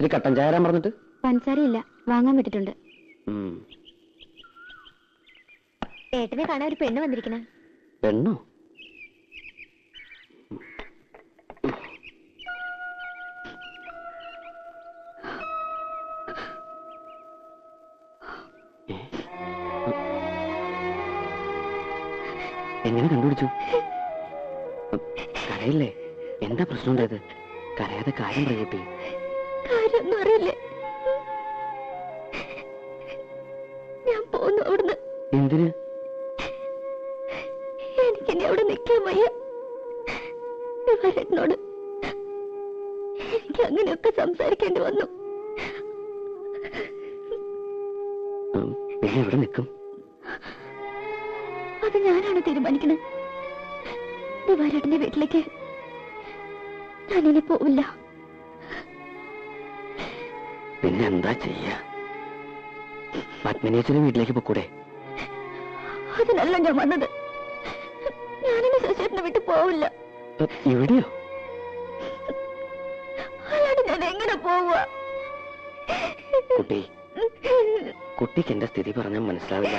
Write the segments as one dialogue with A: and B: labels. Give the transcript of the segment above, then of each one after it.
A: ഇത്തിരി കട്ടൻ ചായ തരാൻ പറഞ്ഞിട്ട്
B: പഞ്ചസാരയില്ല വാങ്ങാൻ വിട്ടിട്ടുണ്ട്
A: ഉം.
B: ഏട്ടനെ കാണാൻ ഒരു പെണ്ണ് വന്നിരിക്കണ
A: പെണ്ണോ ഏ? എങ്ങനെ കണ്ടുപിടിച്ചു കരയില്ലേ എന്താ പ്രശ്നം ഉണ്ടായത് കരയാതെ കാര്യം പറയ കുട്ടി
B: കാര്യമൊന്നും അറിയില്ലേ ഞാൻ പോന്നു അവിടുന്ന്
A: എന്തിന്
B: എനിക്കിനി അവിടെ നിൽക്കാൻ വയ്യ വരനോട് എനിക്ക് അങ്ങനെയൊക്കെ സംസാരിക്കേണ്ടി വന്നു
A: ഉം, പിന്നെ എവിടെ നിൽക്കും
B: അത് ഞാനാണ് തീരുമാനിക്കുന്നത് ദിവാരേട്ടന്റെ വീട്ടിലേക്ക് ഞാനിനി പോവില്ല
A: പിന്നെ എന്താ ചെയ്യാ പത്മിനേച്ചന്റെ വീട്ടിലേക്ക് പൊക്കൂടെ
B: അതിനല്ല ഞാൻ വന്നത് ഞാനിനി ശശിയേട്ടനെ വിട്ടു പോവില്ല
A: ഉം, ഇവിടെയോ
B: അല്ലാണ്ട് ഞാൻ എങ്ങനെ പോവുക
A: കുട്ടി കുട്ടിക്ക് എന്റെ സ്ഥിതി പറഞ്ഞാൽ മനസ്സിലാവില്ല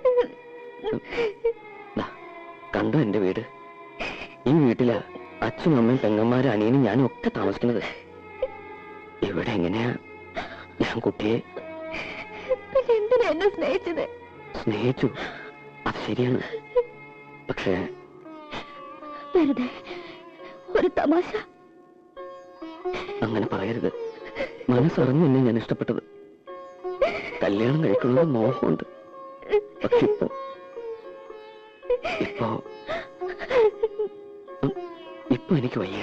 A: ദാ, കണ്ടോ എന്റെ വീട് ഈ വീട്ടിലാ അച്ഛനും അമ്മയും പെങ്ങന്മാരും അനിയനും ഞാനും ഒക്കെ താമസിക്കുന്നത് ഇവിടെ എങ്ങനെയാ ഞാൻ കുട്ടിയെ
B: പിന്നെ എന്തിനാ എന്നെ സ്നേഹിച്ചത്
A: സ്നേഹിച്ചു അത് ശരിയാണ് പക്ഷേ
B: വെറുതെ ഒരു തമാശ
A: അങ്ങനെ പറയരുത് മനസ്സറിഞ്ഞു എന്നെ ഞാൻ ഇഷ്ടപ്പെട്ടത് കല്യാണം കഴിക്കുന്നത് മോഹമുണ്ട് പക്ഷെ ഇപ്പൊ ഇപ്പോ ഉം, ഇപ്പൊ എനിക്ക് വയ്യ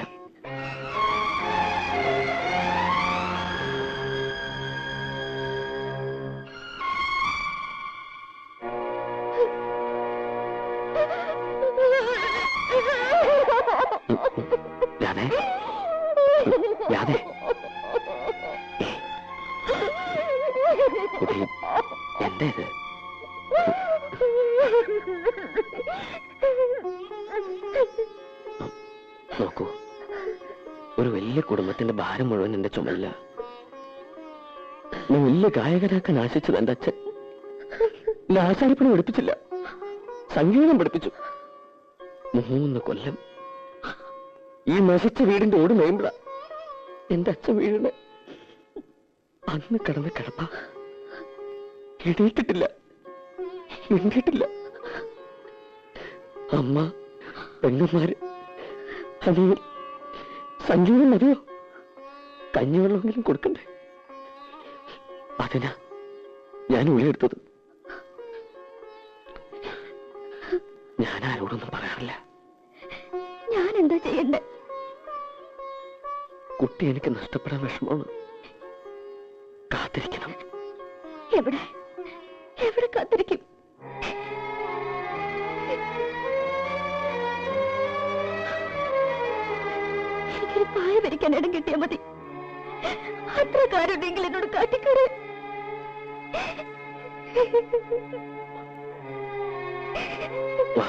A: ഉം, ഉം. രാധേ ഉം, രാധേ ഏയ്, കുട്ടി എന്താ ഇത് നോക്കൂ ഒരു വലിയ കുടുംബത്തിന്റെ ഭാരം മുഴുവൻ എന്റെ ചുമല്ല ഞാൻ വലിയ ഗായകനാക്കാൻ ആശിച്ചത് എന്റെ അച്ഛൻ എന്നെ ആശാരിപ്പണി പഠിപ്പിച്ചില്ല സംഗീതം പഠിപ്പിച്ചു മൂന്ന് കൊല്ലം ഈ നശിച്ച വീടിന്റെ ഓട് മേമ്പള എന്റെ അച്ഛൻ വീടിന് അന്ന് കിടന്ന് കിടപ്പ എണീറ്റിട്ടില്ല മിണ്ടിയിട്ടില്ല അമ്മ പെങ്ങന്മാര് അനിയൻ സംഗീതം മതിയോ കഞ്ഞിവെള്ളമെങ്കിലും കൊടുക്കണ്ടേ അതിനാ ഞാൻ ഉളിയെടുത്തത് ഞാൻ ആരോടൊന്നും പറയാറില്ല
B: ഞാൻ എന്താ ചെയ്യണ്ടേ
A: കുട്ടി എനിക്ക് നഷ്ടപ്പെടാൻ വിഷമമാണ് കാത്തിരിക്കണം
B: എവിടെ എവിടെ കാത്തിരിക്കും എനിക്കൊരു പായ വരിക്കാൻ ഇടം കിട്ടിയാ മതി അത്ര കാര്യമുണ്ടെങ്കിൽ എന്നോട് കാട്ടിക്കൂടെ
A: വാ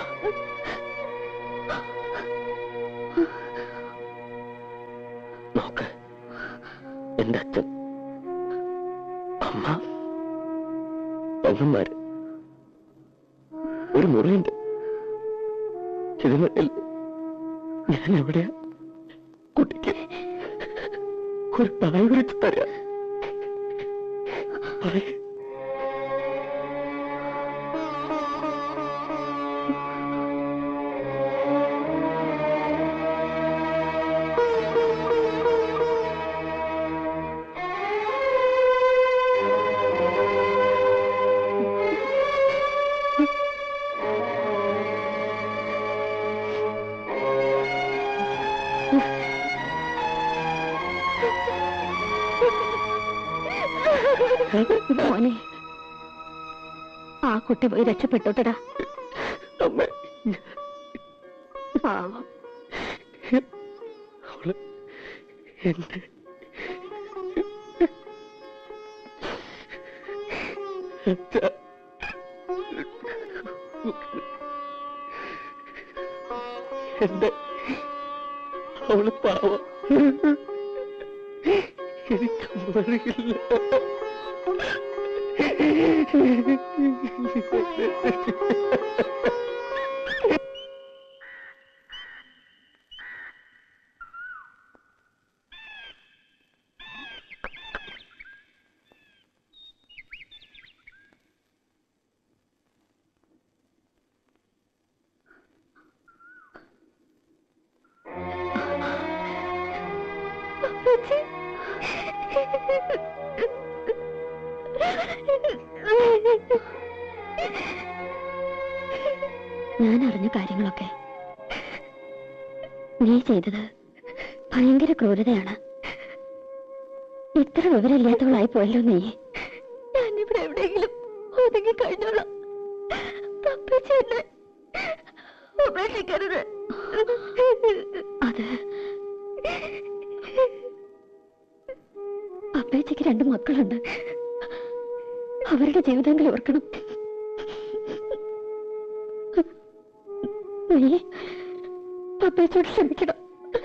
A: നോക്ക് എന്റെ അച്ഛൻ അമ്മ പെങ്ങന്മാര് ഒരു മുറിയുണ്ട് ഇതിനിടയിൽ ഞാൻ എവിടെയാ കുട്ടിക്ക് ഒരു പായ വിരിച്ച് തരാ പറയേ
B: മോനെ ആ കുട്ടി പോയി രക്ഷപ്പെട്ടോട്ടടാ
A: അമ്മ
B: പാവം
A: അവള് എന്റെ അച്ഛാ. എന്റെ അവള് പാവം എനിക്ക് മറിയില്ല
B: അപ്പച്ചി. ഞാൻ അറിഞ്ഞ കാര്യങ്ങളൊക്കെ നീ ചെയ്തത് ഭയങ്കര ക്രൂരതയാണ് ഇത്ര വിവരമില്ലാത്തവളായി പോയല്ലോ നീ ഞാനിവിടെ എവിടെയെങ്കിലും ഒതുങ്ങി കഴിഞ്ഞോളാം പപ്പച്ചി എന്നെ ഉപേക്ഷിക്കരുത് അത് അപ്പേച്ചയ്ക്ക് രണ്ട് മക്കളുണ്ട് അവരുടെ ജീവിതങ്ങൾ ഓർക്കണം നീ അപ്പേച്ചോട് ക്ഷമിക്കണം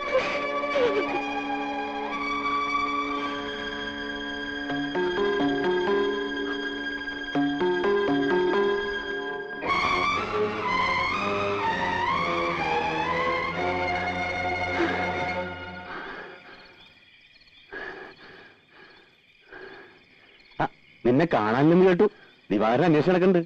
A: ആ, നിന്നെ കാണാനില്ലെന്ന് കേട്ടു ദിവാരം അന്വേഷണം നടക്കണ്ട്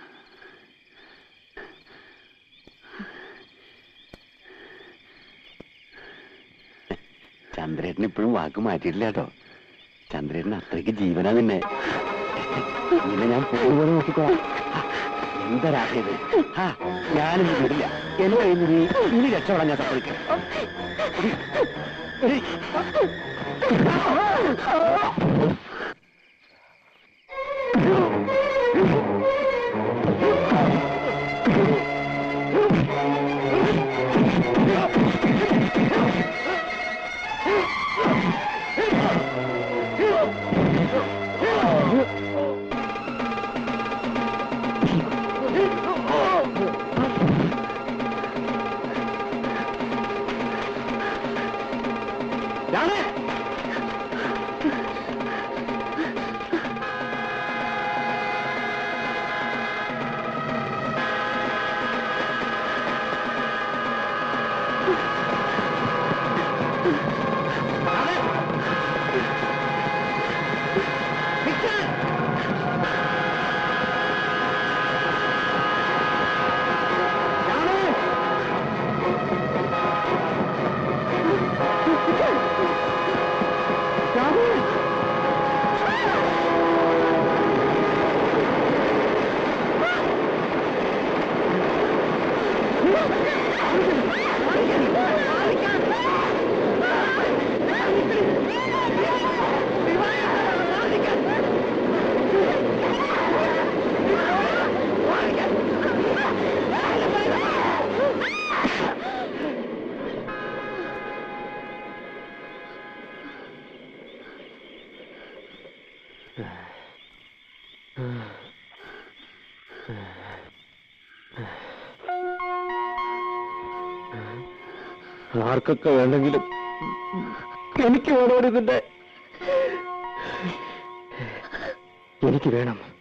A: ചന്ദ്രേട്ടൻ ഇപ്പോഴും വാക്ക് മാറ്റിയിട്ടില്ല കേട്ടോ ചന്ദ്രേട്ടൻ അത്രയ്ക്ക് ജീവനാ നിന്നെ നിന്നെ ഞാൻ പോകുപോലെ നോക്കിക്കോ എന്താ രാധേത് ആ ഞാനിത് വിടില്ല എന്റെ കയ്യിൽ നിന്ന് നീ ഇനി രക്ഷപ്പെടാൻ ഞാൻ സമ്മതിക്കാം എടി, എടി. രാധേ ആർക്കൊക്കെ വേണ്ടെങ്കിലും എനിക്ക് വേണോ ഇതിന്റെ എനിക്ക് വേണം